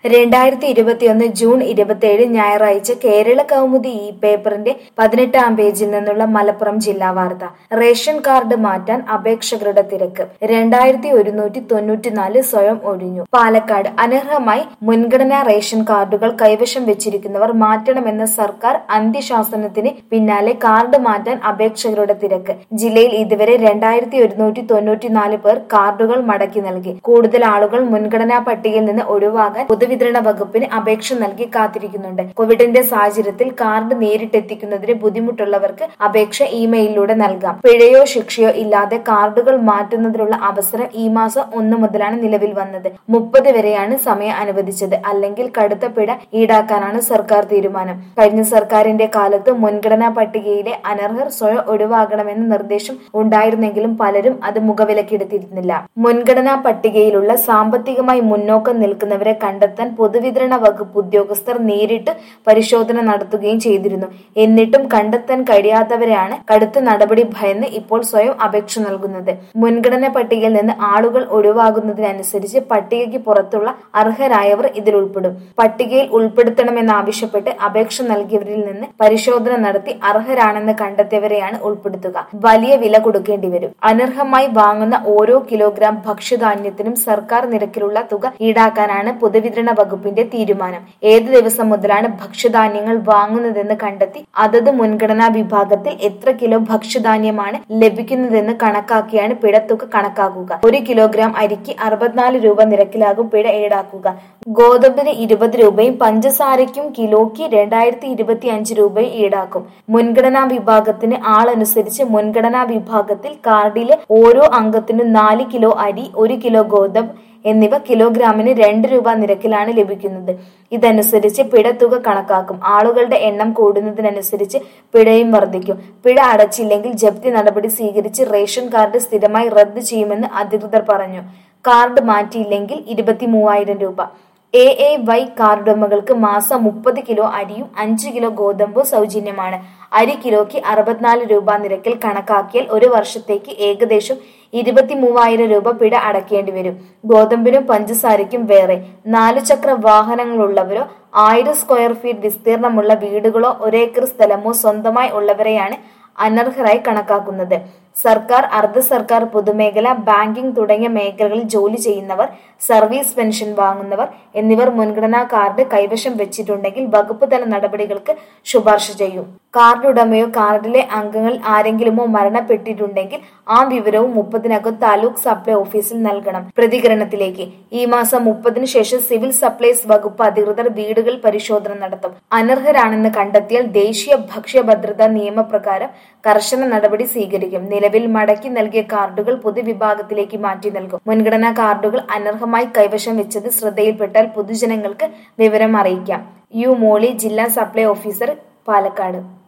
രണ്ടായിരത്തി ഇരുപത്തിയൊന്ന് ജൂൺ ഇരുപത്തിയേഴ് ഞായറാഴ്ച കേരള കൗമുദി ഈ പേപ്പറിന്റെ പതിനെട്ടാം പേജിൽ നിന്നുള്ള മലപ്പുറം ജില്ലാ വാർത്ത റേഷൻ കാർഡ് മാറ്റാൻ അപേക്ഷകരുടെ തിരക്ക് രണ്ടായിരത്തി ഒരുന്നൂറ്റി തൊണ്ണൂറ്റിനാല് സ്വയം ഒഴിഞ്ഞു പാലക്കാട് അനർഹമായി മുൻഗണനാ റേഷൻ കാർഡുകൾ കൈവശം വെച്ചിരിക്കുന്നവർ മാറ്റണമെന്ന സർക്കാർ അന്ത്യശാസനത്തിന് പിന്നാലെ കാർഡ് മാറ്റാൻ അപേക്ഷകരുടെ തിരക്ക് ജില്ലയിൽ ഇതുവരെ രണ്ടായിരത്തി ഒരുന്നൂറ്റി തൊണ്ണൂറ്റിനാല് പേർ കാർഡുകൾ മടക്കി നൽകി കൂടുതൽ ആളുകൾ മുൻഗണനാ പട്ടികയിൽ നിന്ന് ഒഴിവാകാൻ പൊതുവിതരണ വകുപ്പിന് അപേക്ഷ നൽകി കാത്തിരിക്കുന്നുണ്ട് കോവിഡിന്റെ സാഹചര്യത്തിൽ കാർഡ് നേരിട്ടെത്തിക്കുന്നതിന് ബുദ്ധിമുട്ടുള്ളവർക്ക് അപേക്ഷ ഇമെയിലിലൂടെ നൽകാം പിഴയോ ശിക്ഷയോ ഇല്ലാതെ കാർഡുകൾ മാറ്റുന്നതിനുള്ള അവസരം ഈ മാസം ഒന്ന് മുതലാണ് നിലവിൽ വന്നത് മുപ്പത് വരെയാണ് സമയം അനുവദിച്ചത് അല്ലെങ്കിൽ കടുത്ത പിഴ ഈടാക്കാനാണ് സർക്കാർ തീരുമാനം കഴിഞ്ഞ സർക്കാരിന്റെ കാലത്ത് മുൻഗണനാ പട്ടികയിലെ അനർഹർ സ്വയം ഒഴിവാകണമെന്ന നിർദ്ദേശം ഉണ്ടായിരുന്നെങ്കിലും പലരും അത് മുഖവിലക്കെടുത്തിരുന്നില്ല മുൻഗണനാ പട്ടികയിലുള്ള സാമ്പത്തികമായി മുന്നോക്കം നിൽക്കുന്നവരെ കണ്ടെത്താൻ പൊതുവിതരണ വകുപ്പ് ഉദ്യോഗസ്ഥർ നേരിട്ട് പരിശോധന നടത്തുകയും ചെയ്തിരുന്നു എന്നിട്ടും കണ്ടെത്താൻ കഴിയാത്തവരെയാണ് കടുത്ത നടപടി ഭയന്ന് ഇപ്പോൾ സ്വയം അപേക്ഷ നൽകുന്നത് മുൻഗണന പട്ടികയിൽ നിന്ന് ആളുകൾ ഒഴിവാകുന്നതിനനുസരിച്ച് പട്ടികയ്ക്ക് പുറത്തുള്ള അർഹരായവർ ഇതിൽ ഉൾപ്പെടും പട്ടികയിൽ ഉൾപ്പെടുത്തണമെന്നാവശ്യപ്പെട്ട് അപേക്ഷ നൽകിയവരിൽ നിന്ന് പരിശോധന നടത്തി അർഹരാണെന്ന് കണ്ടെത്തിയവരെയാണ് ഉൾപ്പെടുത്തുക വലിയ വില കൊടുക്കേണ്ടി വരും അനർഹമായി വാങ്ങുന്ന ഓരോ കിലോഗ്രാം ഭക്ഷ്യധാന്യത്തിനും സർക്കാർ നിരക്കിലുള്ള തുക ഈടാക്കാനാണ് പൊതുവിതരണ വകുപ്പിന്റെ തീരുമാനം ഏത് ദിവസം മുതലാണ് ഭക്ഷ്യധാന്യങ്ങൾ വാങ്ങുന്നതെന്ന് കണ്ടെത്തി അതത് മുൻഗണനാ വിഭാഗത്തിൽ എത്ര കിലോ ഭക്ഷ്യധാന്യമാണ് ലഭിക്കുന്നതെന്ന് കണക്കാക്കിയാണ് പിഴത്തുക കണക്കാക്കുക ഒരു കിലോഗ്രാം അരിക്ക് അറുപത്തിനാല് രൂപ നിരക്കിലാകും പിഴ ഈടാക്കുക ഗോതമ്പിന് ഇരുപത് രൂപയും പഞ്ചസാരയ്ക്കും കിലോയ്ക്ക് രണ്ടായിരത്തി ഇരുപത്തി അഞ്ച് രൂപയും ഈടാക്കും മുൻഗണനാ വിഭാഗത്തിന് ആളനുസരിച്ച് മുൻഗണനാ വിഭാഗത്തിൽ കാർഡിലെ ഓരോ അംഗത്തിനും നാല് കിലോ അരി ഒരു കിലോ ഗോതമ്പ് എന്നിവ കിലോഗ്രാമിന് രണ്ട് രൂപ നിരക്കിലാണ് ലഭിക്കുന്നത് ഇതനുസരിച്ച് പിഴത്തുക കണക്കാക്കും ആളുകളുടെ എണ്ണം കൂടുന്നതിനനുസരിച്ച് പിഴയും വർദ്ധിക്കും പിഴ അടച്ചില്ലെങ്കിൽ ജപ്തി നടപടി സ്വീകരിച്ച് റേഷൻ കാർഡ് സ്ഥിരമായി റദ്ദ് ചെയ്യുമെന്ന് അധികൃതർ പറഞ്ഞു കാർഡ് മാറ്റിയില്ലെങ്കിൽ ഇരുപത്തി മൂവായിരം രൂപ എ എ വൈ കാർഡുടമകൾക്ക് മാസം മുപ്പത് കിലോ അരിയും അഞ്ച് കിലോ ഗോതമ്പും സൗജന്യമാണ് അരി കിലോയ്ക്ക് അറുപത്തിനാല് രൂപ നിരക്കിൽ കണക്കാക്കിയാൽ ഒരു വർഷത്തേക്ക് ഏകദേശം ഇരുപത്തി മൂവായിരം രൂപ പിഴ അടയ്ക്കേണ്ടി വരും ഗോതമ്പിനും പഞ്ചസാരയ്ക്കും വേറെ നാലു ചക്ര വാഹനങ്ങളുള്ളവരോ ആയിരം സ്ക്വയർ ഫീറ്റ് വിസ്തീർണമുള്ള വീടുകളോ ഒരേക്കർ സ്ഥലമോ സ്വന്തമായി ഉള്ളവരെയാണ് അനർഹരായി കണക്കാക്കുന്നത് സർക്കാർ അർദ്ധ സർക്കാർ പൊതുമേഖല ബാങ്കിംഗ് തുടങ്ങിയ മേഖലകളിൽ ജോലി ചെയ്യുന്നവർ സർവീസ് പെൻഷൻ വാങ്ങുന്നവർ എന്നിവർ മുൻഗണനാ കാർഡ് കൈവശം വെച്ചിട്ടുണ്ടെങ്കിൽ വകുപ്പ് തല നടപടികൾക്ക് ശുപാർശ ചെയ്യും കാർഡ് ഉടമയോ കാർഡിലെ അംഗങ്ങൾ ആരെങ്കിലുമോ മരണപ്പെട്ടിട്ടുണ്ടെങ്കിൽ ആ വിവരവും മുപ്പതിനകം താലൂക്ക് സപ്ലൈ ഓഫീസിൽ നൽകണം പ്രതികരണത്തിലേക്ക് ഈ മാസം മുപ്പതിനു ശേഷം സിവിൽ സപ്ലൈസ് വകുപ്പ് അധികൃതർ വീടുകൾ പരിശോധന നടത്തും അനർഹരാണെന്ന് കണ്ടെത്തിയാൽ ദേശീയ ഭക്ഷ്യഭദ്രതാ നിയമപ്രകാരം കർശന നടപടി സ്വീകരിക്കും നിലവിൽ മടക്കി നൽകിയ കാർഡുകൾ പൊതുവിഭാഗത്തിലേക്ക് മാറ്റി നൽകും മുൻഗണനാ കാർഡുകൾ അനർഹമായി കൈവശം വെച്ചത് ശ്രദ്ധയിൽപ്പെട്ടാൽ പൊതുജനങ്ങൾക്ക് വിവരം അറിയിക്കാം യു മോളി ജില്ലാ സപ്ലൈ ഓഫീസർ പാലക്കാട്